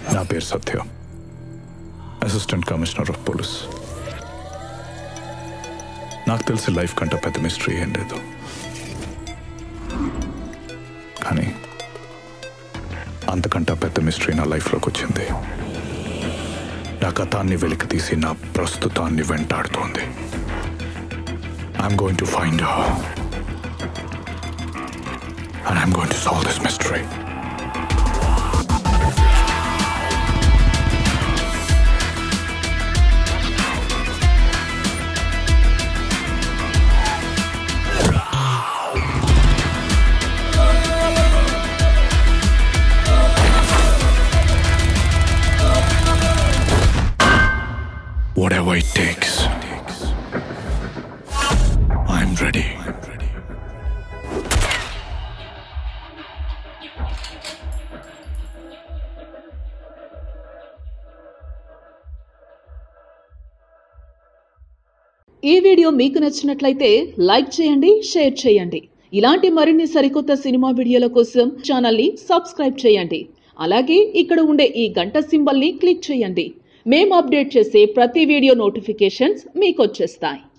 నా పేరు Satya assistant commissioner of police నాకు తెలిసి లైఫ్ కంటే పెద్ద మిస్టరీ ఏం లేదు కానీ అంతకంటే పెద్ద మిస్టరీ నా లైఫ్లోకి వచ్చింది నా గతాన్ని వెలికి తీసి నా ప్రస్తుతాన్ని వెంటాడుతోంది I'm going to find and I'm going to solve this mystery whatever it takes. I'm ready. ఈ వీడియో మీకు నచ్చినట్లయితే లైక్ చేయండి షేర్ చేయండి ఇలాంటి మరిన్ని సరికొత్త సినిమా వీడియోల కోసం ఛానల్ని సబ్స్క్రైబ్ చేయండి అలాగే ఇక్కడ ఉండే ఈ గంట సింబల్ని క్లిక్ చేయండి మేము అప్డేట్ చేసే ప్రతి వీడియో నోటిఫికేషన్స్ మీకు వచ్చేస్తాయి